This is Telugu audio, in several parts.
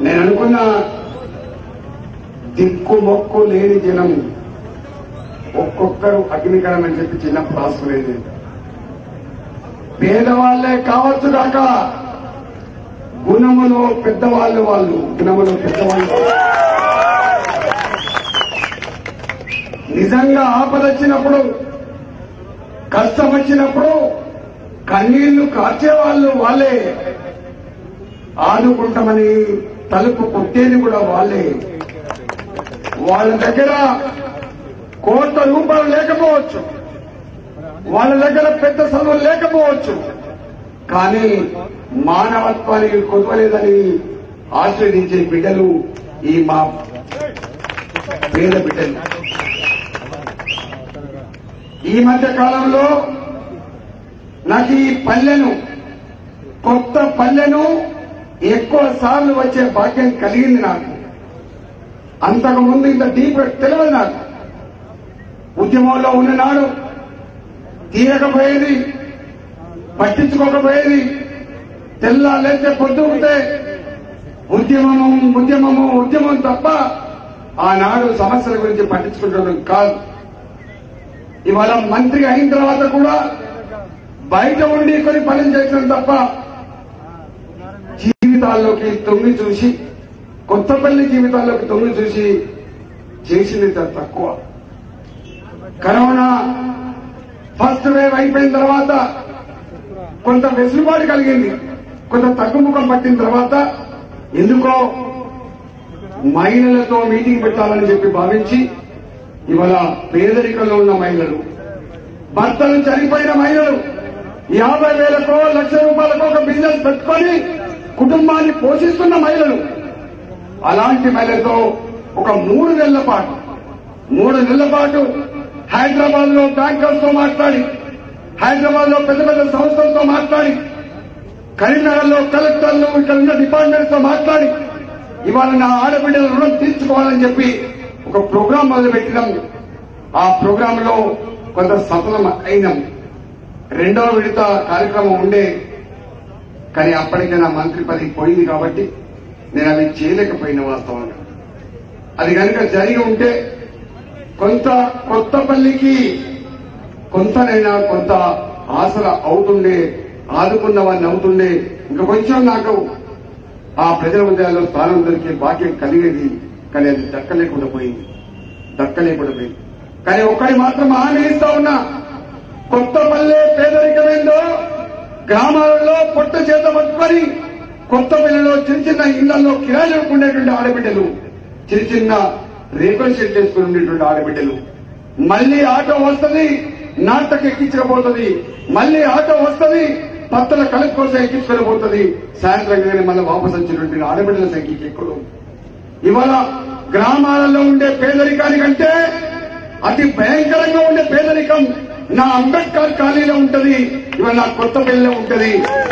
నేను అనుకున్న దిక్కు మొక్కు లేని జనం ఒక్కొక్కరు అగ్నికరం అని చెప్పి చిన్నప్పుడు రాసుకునేది పేదవాళ్లే కావచ్చు కాక గుణములో పెద్దవాళ్ళు వాళ్ళు గుణములో పెద్దవాళ్ళు నిజంగా ఆపద వచ్చినప్పుడు కష్టం వచ్చినప్పుడు కన్నీళ్లు కార్చేవాళ్ళు వాళ్ళే ఆదుకుంటామని తలుపు కొట్టేది కూడా వాళ్ళే వాళ్ళ దగ్గర కోట్ల రూపాయలు లేకపోవచ్చు వాళ్ళ దగ్గర పెద్ద చదువులు లేకపోవచ్చు కానీ మానవత్వానికి కొదవలేదని ఆశ్రయించే బిడ్డలు ఈ మా పేద బిడ్డలు ఈ మధ్య కాలంలో నాకు ఈ పల్లెను కొత్త పల్లెను ఎక్కువ సార్లు వచ్చే భాగ్యం కలిగింది నాకు అంతకు ముందు ఇంత డీప్ తెలియదు నాకు ఉద్యమంలో ఉన్ననాడు తీరకపోయేది పట్టించుకోకపోయేది తెల్ల లేస్తే పొద్దుకుంటే ఉద్యమము ఉద్యమము ఉద్యమం తప్ప ఆనాడు సమస్యల గురించి పట్టించుకుంటడం కాదు ఇవాళ మంత్రి అయిన తర్వాత కూడా బయట ఉండి కొన్ని పనులు చేసిన తప్ప జీవితాల్లోకి తొంగి చూసి కొత్తపల్లి జీవితాల్లోకి తొంగి చూసి చేసింది చాలా తక్కువ కరోనా ఫస్ట్ వేవ్ అయిపోయిన తర్వాత కొంత వెసులుబాటు కలిగింది కొంత తగ్గుముఖం పట్టిన తర్వాత ఎందుకో మహిళలతో మీటింగ్ పెట్టాలని చెప్పి భావించి ఇవాళ పేదరికంలో ఉన్న మహిళలు భర్తలు చనిపోయిన మహిళలు యాభై వేలకో లక్ష రూపాయలకో ఒక బిజినెస్ పెట్టుకొని కుటుంబాన్ని పోషిస్తున్న మహిళలు అలాంటి మహిళలతో ఒక మూడు నెలల పాటు మూడు నెలల పాటు హైదరాబాద్ లో బ్యాంకర్స్ తో మాట్లాడి హైదరాబాద్ లో పెద్ద పెద్ద సంస్థలతో మాట్లాడి కరీంనగర్ లో కలెక్టర్లు ఇక్కడ ఉన్న డిపార్ట్మెంట్స్ తో మాట్లాడి ఇవాళ నా ఆడబిడ్డల రుణం తీర్చుకోవాలని చెప్పి ఒక ప్రోగ్రాం మొదలుపెట్టినాం ఆ ప్రోగ్రామ్ లో కొంత సఫలం అయినాం రెండవ విడత కార్యక్రమం ఉండే కానీ అప్పటికే నా మంత్రి పదవి పోయింది కాబట్టి నేను అవి చేయలేకపోయిన వాస్తవంగా అది కనుక జరిగి ఉంటే కొంత కొత్తపల్లికి కొంతనైనా కొంత ఆసర అవుతుండే ఆదుకున్న వారిని అవుతుండే ఇంకా కొంచెం నాకు ఆ ప్రజల హృదయాల్లో స్థానం దొరికే భాగ్యం కలిగేది కానీ అది దక్కలేకుండా పోయింది దక్కలేకుండా పోయింది కానీ ఒక్కడి మాత్రం హామీ ఇస్తా ఉన్నా కొత్తపల్లె పేదరికమేందో గ్రామాలలో పొట్ట చేత పట్టుకొని కొత్తపల్లిలో చిన్న చిన్న ఇళ్లలో కిరాయిలకు ఉండేటువంటి ఆడబిడ్డలు చిన్న చిన్న రేకుల షెడ్ చేసుకుని ఉండేటువంటి ఆడబిడ్డలు మళ్ళీ ఆటో వస్తుంది నాటకు ఎక్కించకపోతుంది మళ్ళీ ఆటో వస్తుంది పత్తల కలెక్ట్ కోసం ఎక్కించుకొని పోతుంది సాయంత్రం కానీ మళ్ళీ వాపసు వచ్చినటువంటి ఆడబిడ్డల సంఖ్యకి ఎక్కువ ఇవాళ గ్రామాలలో ఉండే పేదరికానికంటే అతి భయంకరంగా ఉండే పేదరికం నా అంబేద్కర్ కాలనీలో ఉంటది ఇవాళ నా కొత్తపల్లిలో ఉంటది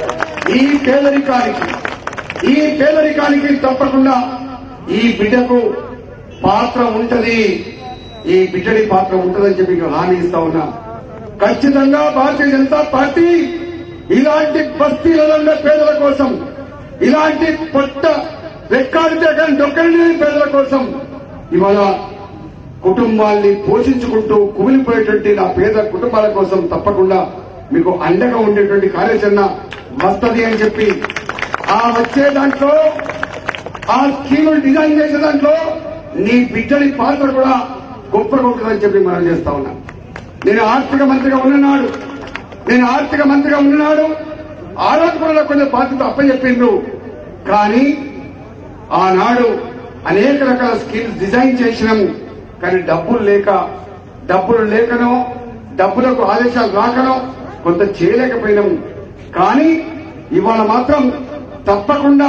ఈ పేదరికానికి ఈ పేదరికానికి తప్పకుండా ఈ బిడ్డకు పాత్ర ఉంటది ఈ బిడ్డడి పాత్ర ఉంటదని చెప్పి మీకు హామీ ఇస్తా ఉన్నా ఖచ్చితంగా భారతీయ జనతా పార్టీ ఇలాంటి బస్తీలలో ఉండే పేదల కోసం ఇలాంటి పొట్ట రెక్కాడితే కానీ డొక్కని పేదల కోసం ఇవాళ కుటుంబాల్ని పోషించుకుంటూ కుమిలిపోయేటువంటి నా పేద కుటుంబాల కోసం తప్పకుండా మీకు అండగా ఉండేటువంటి కార్యాచరణ వస్తది అని చెప్పి ఆ వచ్చే దాంట్లో ఆ స్కీములు డిజైన్ చేసే దాంట్లో నీ బిడ్డడి పాత్ర కూడా గొప్పగా ఉంటుందని చెప్పి మనం చేస్తా ఉన్నాం నేను ఆర్థిక మంత్రిగా ఉన్ననాడు నేను ఆర్థిక మంత్రిగా ఉన్ననాడు ఆ రోజు కూడా నాకు కొంచెం బాధ్యత అప్పచెప్పిండ్రు కానీ ఆనాడు అనేక రకాల స్కీమ్స్ డిజైన్ చేసినాము కానీ డబ్బులు లేక డబ్బులు లేకనో డబ్బులకు ఆదేశాలు రాకనో కొంత చేయలేకపోయినాము కానీ ఇవాళ మాత్రం తప్పకుండా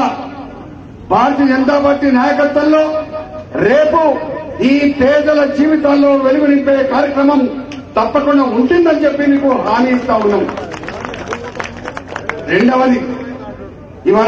భారతీయ జనతా పార్టీ నాయకత్వంలో రేపు ఈ పేదల జీవితాల్లో వెలుగు నింపే కార్యక్రమం తప్పకుండా ఉంటుందని చెప్పి మీకు హామీ ఇస్తా ఉన్నాం రెండవది ఇవాళ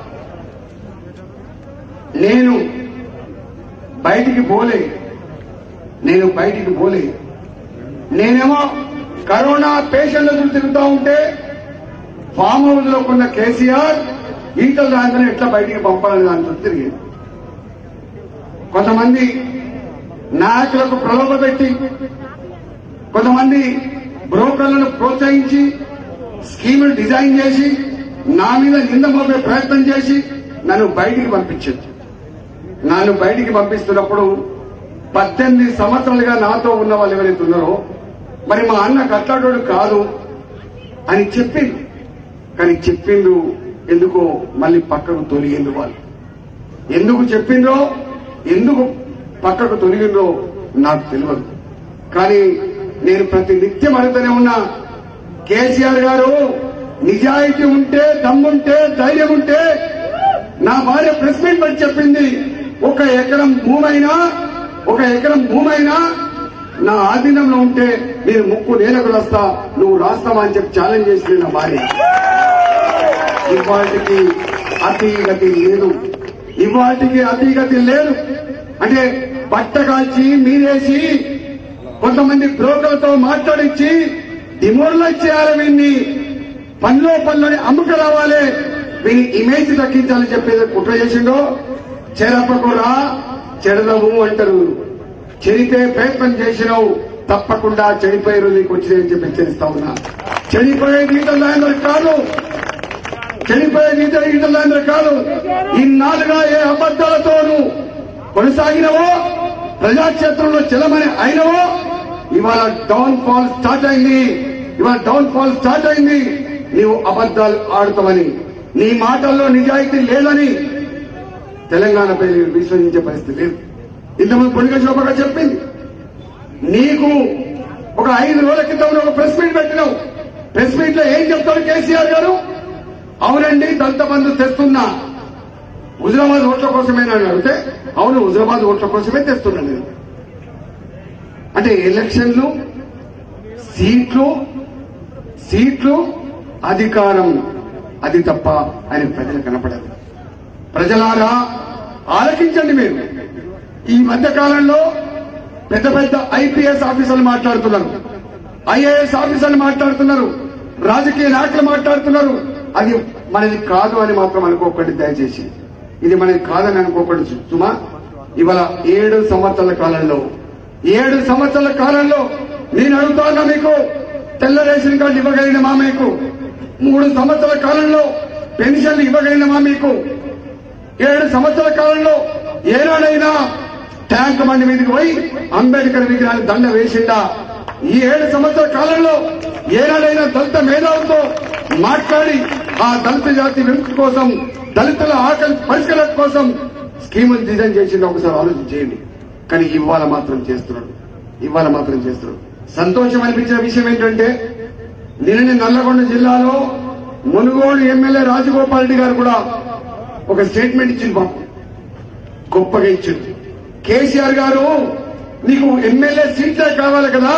నేను బయటికి పోలే నేను బయటికి పోలే నేనేమో కరోనా పేషెంట్లతో తిరుగుతా ఉంటే ఫామ్ హౌస్ లో కొన్న కేసీఆర్ ఈటలు రాగానే ఎట్లా బయటికి పంపాలని దాంతో తిరిగింది కొంతమంది నాయకులకు ప్రలోభ పెట్టి కొంతమంది బ్రోకర్లను ప్రోత్సహించి స్కీములు డిజైన్ చేసి నా మీద నింద మోపే ప్రయత్నం చేసి నన్ను బయటికి పంపించింది నన్ను బయటికి పంపిస్తున్నప్పుడు పద్దెనిమిది సంవత్సరాలుగా నాతో ఉన్న వాళ్ళు ఎవరైతే ఉన్నారో మరి మా అన్న కట్లాడోడు కాదు అని చెప్పిండు కానీ చెప్పిండు ఎందుకో మళ్ళీ పక్కకు తొలిగిండు వాళ్ళు ఎందుకు చెప్పిండ్రో ఎందుకు పక్కకు తొలగిండ్రో నాకు తెలియదు కానీ నేను ప్రతి నిత్యం అడుగుతూనే ఉన్నా కేసీఆర్ గారు నిజాయితీ ఉంటే దమ్ముంటే ధైర్యం ఉంటే నా భార్య ప్రెస్ మీట్ పెట్టి చెప్పింది ఒక ఎకరం భూమైనా ఒక ఎకరం భూమైనా నా ఆధీనంలో ఉంటే మీరు ముక్కు నేలకు వస్తా నువ్వు రాస్తావా అని చెప్పి ఛాలెంజ్ చేసింది నా భార్య ఇవాటికి అతిగతి లేదు ఇవాటికి అతిగతి లేదు అంటే బట్ట కాల్చి మీరేసి కొంతమంది బ్రోకర్లతో మాట్లాడించి డిమోరలైజ్ చేయాలి వీన్ని పనిలో పనిలోని అమ్ముకు రావాలి వీని ఇమేజ్ దక్కించాలని చెప్పేది కుట్ర చేసిండో చెరపకురా చెడదవు అంటారు చెడితే ప్రయత్నం చేసినావు తప్పకుండా చెడిపోయే రోజు నీకు వచ్చిందని చెప్పి హెచ్చరిస్తా ఉన్నా చెడిపోయే గీతలు కాదు చెడిపోయే గీత గీతలు కాదు ఇన్నాళ్ళుగా ఏ అబద్దాలతోనూ కొనసాగినవో ప్రజాక్షేత్రంలో చెలమని అయినవో ఇవాళ డౌన్ ఫాల్ స్టార్ట్ అయింది ఇవాళ డౌన్ ఫాల్ స్టార్ట్ అయింది నీవు అబద్దాలు ఆడుతావని నీ మాటల్లో నిజాయితీ లేదని తెలంగాణపై నేను విశ్వసించే పరిస్థితి లేదు ఇంతకుముందు పొడిగ శోభగా చెప్పింది నీకు ఒక ఐదు రోజుల క్రితం ఒక ప్రెస్ మీట్ పెట్టినావు ప్రెస్ మీట్ లో ఏం చెప్తాడు కేసీఆర్ గారు అవునండి దళిత బంధు తెస్తున్నా హుజరాబాద్ ఓట్ల కోసమేనా అని అడిగితే అవును హుజరాబాద్ ఓట్ల కోసమే తెస్తున్నా నేను అంటే ఎలక్షన్లు సీట్లు సీట్లు అధికారం అది తప్ప ఆయన ప్రజలు కనపడదు ప్రజలారా ఆలకించండి మీరు ఈ మధ్య కాలంలో పెద్ద పెద్ద ఐపీఎస్ ఆఫీసర్లు మాట్లాడుతున్నారు ఐఏఎస్ ఆఫీసర్లు మాట్లాడుతున్నారు రాజకీయ నాయకులు మాట్లాడుతున్నారు అది మనది కాదు అని మాత్రం అనుకోకండి దయచేసి ఇది మనది కాదని అనుకోకండి సుమా ఇవాళ ఏడు సంవత్సరాల కాలంలో ఏడు సంవత్సరాల కాలంలో నేను అడుగుతాను మీకు తెల్ల రేషన్ కార్డు ఇవ్వగలిగిన మా మీకు మూడు సంవత్సరాల కాలంలో పెన్షన్లు ఇవ్వగలిగిన మా మీకు ఏడు సంవత్సరాల కాలంలో ఏనాడైనా ట్యాంక్ బండి మీదకి పోయి అంబేద్కర్ విగ్రహాన్ని దండ వేసిండా ఈ ఏడు సంవత్సరాల కాలంలో ఏనాడైనా దళిత మేధావులతో మాట్లాడి ఆ దళిత జాతి విముక్తి కోసం దళితుల ఆకలి పరిష్కారం కోసం స్కీములు డిజైన్ చేసిండు ఒకసారి ఆలోచన చేయండి కానీ ఇవాళ మాత్రం చేస్తున్నాడు ఇవాళ మాత్రం చేస్తున్నాడు సంతోషం అనిపించిన విషయం ఏంటంటే నిన్న నల్లగొండ జిల్లాలో మునుగోడు ఎమ్మెల్యే రాజగోపాల్ రెడ్డి గారు కూడా ఒక స్టేట్మెంట్ ఇచ్చింది బాబు గొప్పగా ఇచ్చింది కేసీఆర్ గారు నీకు ఎమ్మెల్యే సీట్లే కావాలి కదా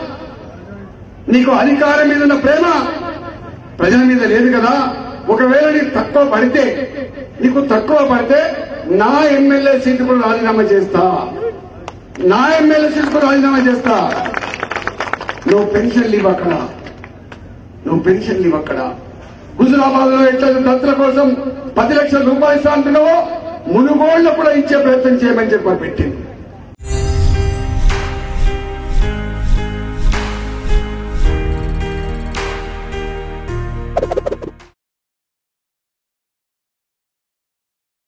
నీకు అధికారం మీద ఉన్న ప్రేమ ప్రజల మీద లేదు కదా ఒకవేళ నీకు తక్కువ పడితే నీకు తక్కువ పడితే నా ఎమ్మెల్యే సీటు కూడా రాజీనామా చేస్తా నా ఎమ్మెల్యే సీటు కూడా రాజీనామా చేస్తా నువ్వు పెన్షన్లు ఇవ్వు అక్కడ నువ్వు పెన్షన్లు ఇవ్వు అక్కడ హుజురాబాద్ లో ఎట్లా దత్తల కోసం పది లక్షల రూపాయలు ఇస్తా అంటున్నావో మునుగోళ్లు కూడా ఇచ్చే ప్రయత్నం చేయమని చెప్పి పెట్టింది